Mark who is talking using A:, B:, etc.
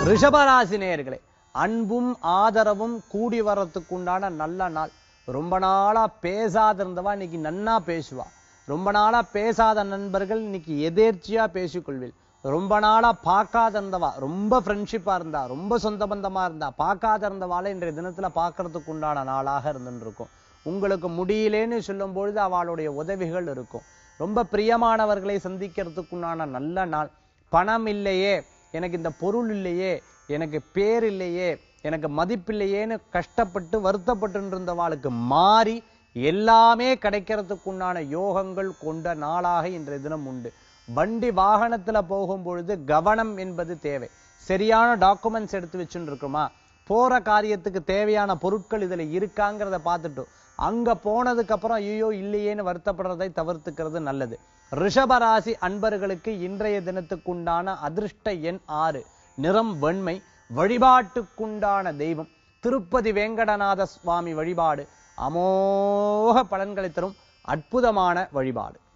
A: ரிஷபராசி நேயர்களே அன்பும் ஆதரவும் கூடி வரத்துக்கு உண்டான நல்ல நாள் ரொம்ப நாளா பேசாத இருந்தவா இன்னைக்கு நன்னா பேசுவா ரொம்ப நாளா பேசாத நண்பர்கள் இன்னைக்கு எதேர்ச்சியா பேசிக்கொள்வில் ரொம்ப நாளா பார்க்காத இருந்தவா ரொம்ப ஃப்ரெண்ட்ஷிப்பா இருந்தா ரொம்ப சொந்த பந்தமா இருந்தா பார்க்காத இருந்தவாளை இன்றைய தினத்துல பார்க்கறதுக்கு உண்டான நாளாக இருந்துட்டு இருக்கும் உங்களுக்கு முடியலேன்னு சொல்லும் பொழுது அவளுடைய உதவிகள் இருக்கும் ரொம்ப பிரியமானவர்களை சந்திக்கிறதுக்குண்டான நல்ல நாள் பணம் இல்லையே எனக்கு இந்த பொருள் இல்லையே எனக்கு பேர் இல்லையே எனக்கு மதிப்பில்லையேன்னு கஷ்டப்பட்டு வருத்தப்பட்டு இருந்தவாளுக்கு மாறி எல்லாமே கிடைக்கிறதுக்குண்டான யோகங்கள் கொண்ட நாளாக இன்றைய தினம் உண்டு வண்டி வாகனத்துல போகும் பொழுது கவனம் என்பது தேவை சரியான டாக்குமெண்ட்ஸ் எடுத்து வச்சுட்டு இருக்கோமா போற காரியத்துக்கு தேவையான பொருட்கள் இதுல இருக்காங்கிறத பார்த்துட்டு அங்க போனதுக்கு அப்புறம் ஐயோ இல்லையேன்னு வருத்தப்படுறதை தவிர்த்துக்கிறது நல்லது ரிஷபராசி அன்பர்களுக்கு இன்றைய தினத்துக்குண்டான அதிர்ஷ்ட எண் ஆறு நிறம் வெண்மை வழிபாட்டுக்குண்டான தெய்வம் திருப்பதி வேங்கடநாத சுவாமி வழிபாடு அமோக பலன்களை தரும் அற்புதமான வழிபாடு